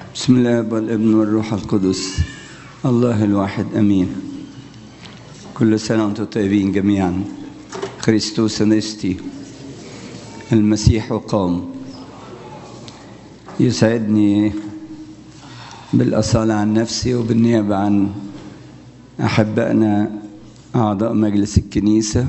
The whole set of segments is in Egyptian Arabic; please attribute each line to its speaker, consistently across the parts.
Speaker 1: بسم الله والابن والروح القدس الله الواحد امين كل سنه وانتم طيبين جميعا خريستوس نستي المسيح قام يسعدني بالاصاله عن نفسي وبالنيابه عن احبائنا اعضاء مجلس الكنيسه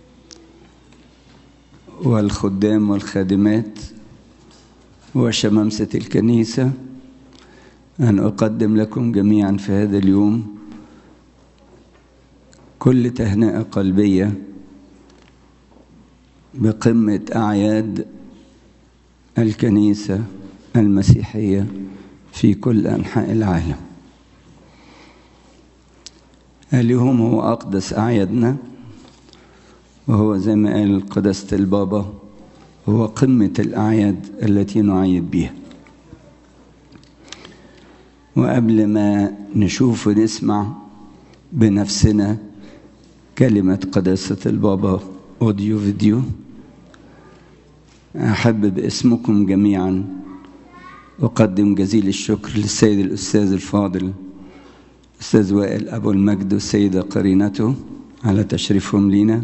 Speaker 1: والخدام والخادمات وشمامسه الكنيسه أن أقدم لكم جميعا في هذا اليوم كل تهنئة قلبية بقمة أعياد الكنيسة المسيحية في كل أنحاء العالم اليوم هو أقدس أعيادنا وهو زي ما قال قداسة البابا هو قمة الأعياد التي نعيد بها وقبل ما نشوف ونسمع بنفسنا كلمة قداسة البابا أوديو فيديو أحب باسمكم جميعا أقدم جزيل الشكر للسيد الأستاذ الفاضل أستاذ وائل أبو المجد والسيدة قرينته على تشريفهم لينا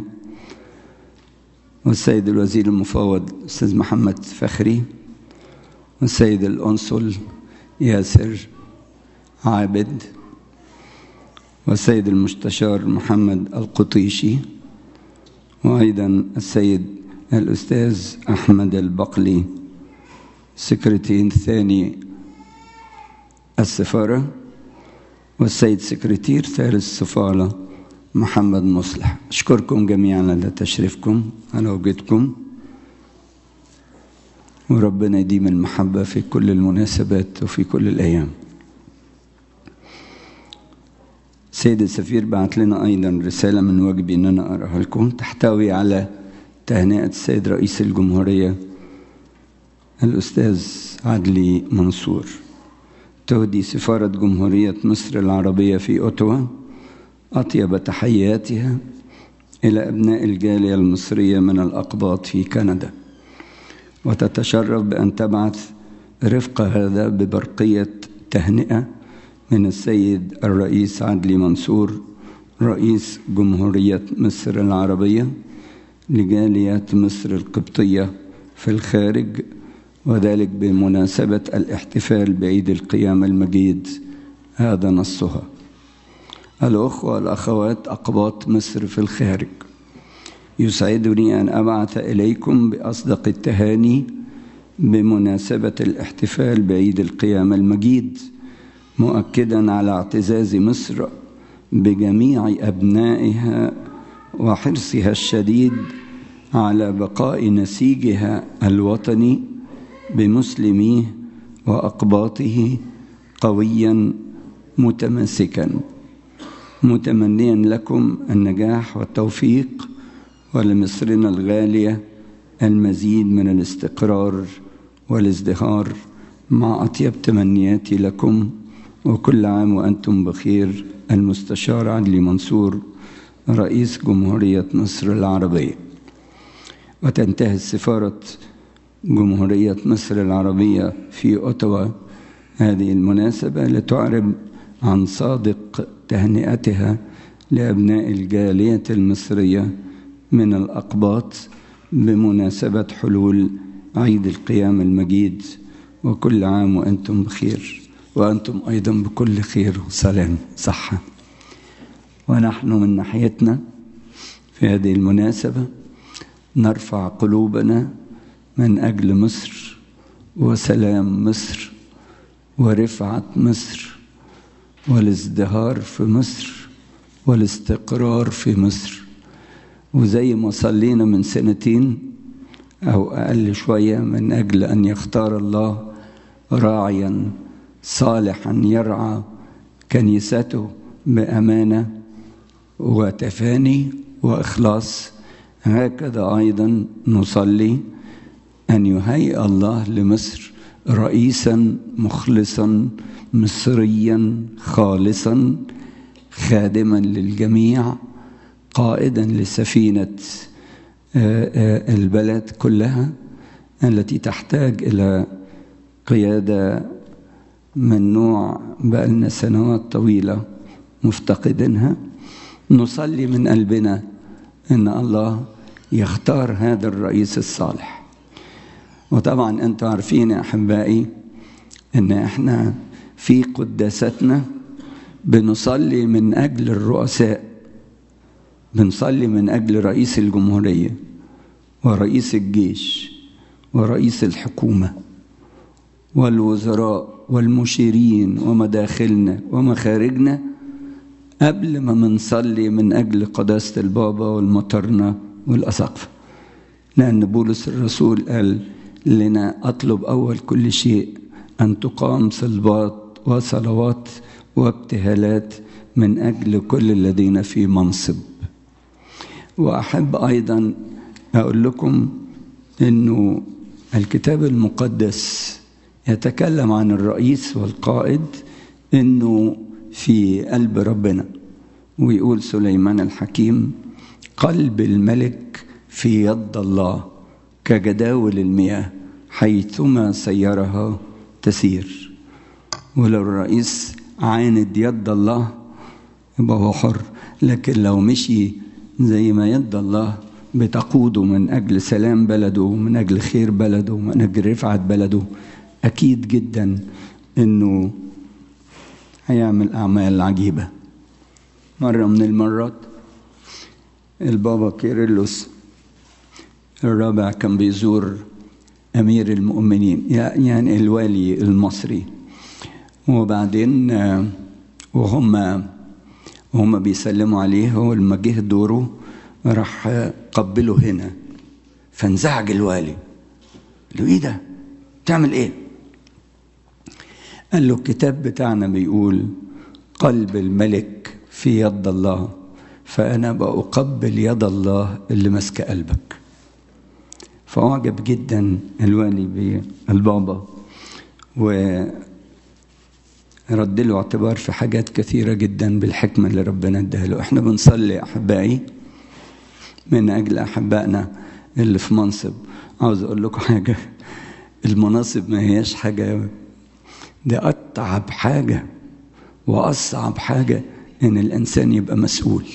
Speaker 1: والسيد الوزير المفوض أستاذ محمد فخري والسيد الأنصل ياسر عابد والسيد المستشار محمد القطيشي وأيضا السيد الأستاذ أحمد البقلي سكرتير ثاني السفارة والسيد سكرتير ثالث السفارة محمد مصلح أشكركم جميعا على تشريفكم على وجودكم وربنا يديم المحبة في كل المناسبات وفي كل الأيام سيد السفير بعت لنا أيضا رسالة من واجبي أن أنا أقرأها لكم تحتوي على تهنئة السيد رئيس الجمهورية الأستاذ عدلي منصور تهدي سفارة جمهورية مصر العربية في أوتوا أطيب تحياتها إلى أبناء الجالية المصرية من الأقباط في كندا وتتشرف بأن تبعث رفق هذا ببرقية تهنئة من السيد الرئيس عدلي منصور رئيس جمهورية مصر العربية لجالية مصر القبطية في الخارج وذلك بمناسبة الاحتفال بعيد القيامة المجيد هذا نصها الأخوة والأخوات أقباط مصر في الخارج يسعدني أن أبعث إليكم بأصدق التهاني بمناسبة الاحتفال بعيد القيامة المجيد مؤكدا على اعتزاز مصر بجميع ابنائها وحرصها الشديد على بقاء نسيجها الوطني بمسلميه واقباطه قويا متماسكا متمنيا لكم النجاح والتوفيق ولمصرنا الغاليه المزيد من الاستقرار والازدهار مع اطيب تمنياتي لكم وكل عام وأنتم بخير المستشار عدلي منصور رئيس جمهورية مصر العربية وتنتهي سفارة جمهورية مصر العربية في أوتوا هذه المناسبة لتعرب عن صادق تهنئتها لأبناء الجالية المصرية من الأقباط بمناسبة حلول عيد القيامة المجيد وكل عام وأنتم بخير وأنتم أيضا بكل خير وسلام صحة ونحن من ناحيتنا في هذه المناسبة نرفع قلوبنا من أجل مصر وسلام مصر ورفعة مصر والازدهار في مصر والاستقرار في مصر وزي ما صلينا من سنتين أو أقل شوية من أجل أن يختار الله راعيا صالحا يرعى كنيسته بامانه وتفاني واخلاص هكذا ايضا نصلي ان يهيئ الله لمصر رئيسا مخلصا مصريا خالصا خادما للجميع قائدا لسفينه البلد كلها التي تحتاج الى قياده من نوع بقالنا سنوات طويلة مفتقدينها نصلي من قلبنا ان الله يختار هذا الرئيس الصالح وطبعا انتم عارفين يا احبائي ان احنا في قداستنا بنصلي من اجل الرؤساء بنصلي من اجل رئيس الجمهوريه ورئيس الجيش ورئيس الحكومه والوزراء والمشيرين ومداخلنا ومخارجنا قبل ما بنصلي من اجل قداسه البابا والمطرنه والاساقفه لان بولس الرسول قال لنا اطلب اول كل شيء ان تقام صلبات وصلوات وابتهالات من اجل كل الذين في منصب واحب ايضا اقول لكم انه الكتاب المقدس يتكلم عن الرئيس والقائد انه في قلب ربنا ويقول سليمان الحكيم قلب الملك في يد الله كجداول المياه حيثما سيرها تسير ولو الرئيس عاند يد الله يبقى هو حر لكن لو مشي زي ما يد الله بتقوده من أجل سلام بلده ومن أجل خير بلده ومن أجل رفعة بلده أكيد جدا إنه هيعمل أعمال عجيبة مرة من المرات البابا كيرلس الرابع كان بيزور أمير المؤمنين يعني الوالي المصري وبعدين وهم وهم بيسلموا عليه هو لما جه دوره راح قبله هنا فانزعج الوالي قال له ايه ده بتعمل ايه قال له الكتاب بتاعنا بيقول قلب الملك في يد الله فانا بقبل يد الله اللي ماسكه قلبك فأعجب جدا الوالي بالبابا ورد له اعتبار في حاجات كثيرة جدا بالحكمة اللي ربنا اداها له احنا بنصلي أحبائي من أجل أحبائنا اللي في منصب عاوز أقول لكم حاجة المناصب ما هياش حاجة ده أتعب حاجة وأصعب حاجة إن الإنسان يبقى مسؤول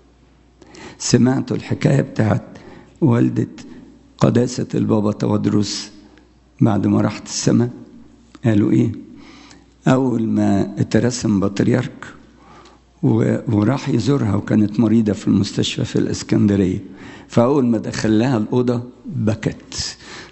Speaker 1: سمعتوا الحكاية بتاعت والدة قداسة البابا تودروس بعد ما راحت السماء قالوا ايه اول ما اترسم بطريرك وراح يزورها وكانت مريضة في المستشفى في الاسكندرية فاول ما دخل لها الأوضة بكت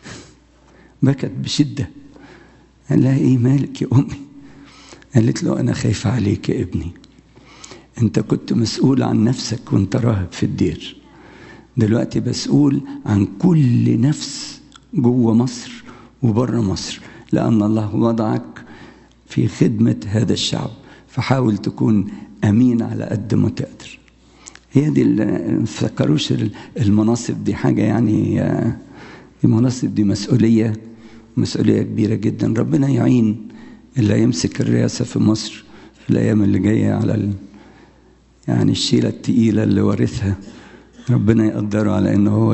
Speaker 1: بكت بشدة قال لها ايه مالك يا امي قالت له انا خايفة عليك يا ابني انت كنت مسؤول عن نفسك وانت راهب في الدير دلوقتي مسؤول عن كل نفس جوه مصر وبره مصر لأن الله وضعك في خدمة هذا الشعب فحاول تكون أمين على قد ما تقدر هي دي ما تفكروش المناصب دي حاجة يعني المناصب دي مسؤولية مسؤولية كبيرة جدا ربنا يعين اللي هيمسك الرئاسة في مصر في الأيام اللي جاية على ال... يعني الشيلة التقيلة اللي ورثها ربنا يقدره على انه هو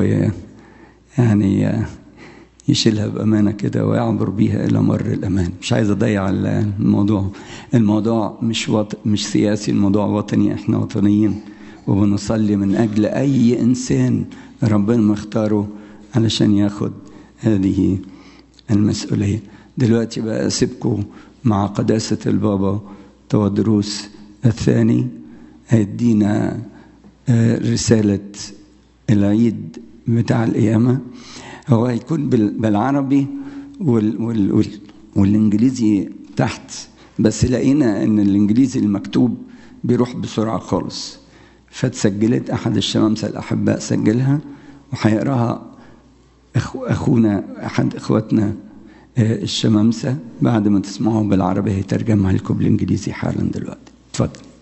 Speaker 1: يعني يشيلها بامانه كده ويعبر بيها الى مر الامان مش عايز اضيع الموضوع الموضوع مش وط... مش سياسي الموضوع وطني احنا وطنيين وبنصلي من اجل اي انسان ربنا مختاره علشان ياخد هذه المسؤوليه دلوقتي بقى اسيبكم مع قداسه البابا تودروس الثاني هيدينا رسالة العيد بتاع القيامة هو هيكون بالعربي وال وال وال والإنجليزي تحت بس لقينا إن الإنجليزي المكتوب بيروح بسرعة خالص فتسجلت أحد الشمامسة الأحباء سجلها وهيقراها أخو أخونا أحد إخواتنا الشمامسة بعد ما تسمعوا بالعربي هيترجمها لكم بالإنجليزي حالا دلوقتي اتفضل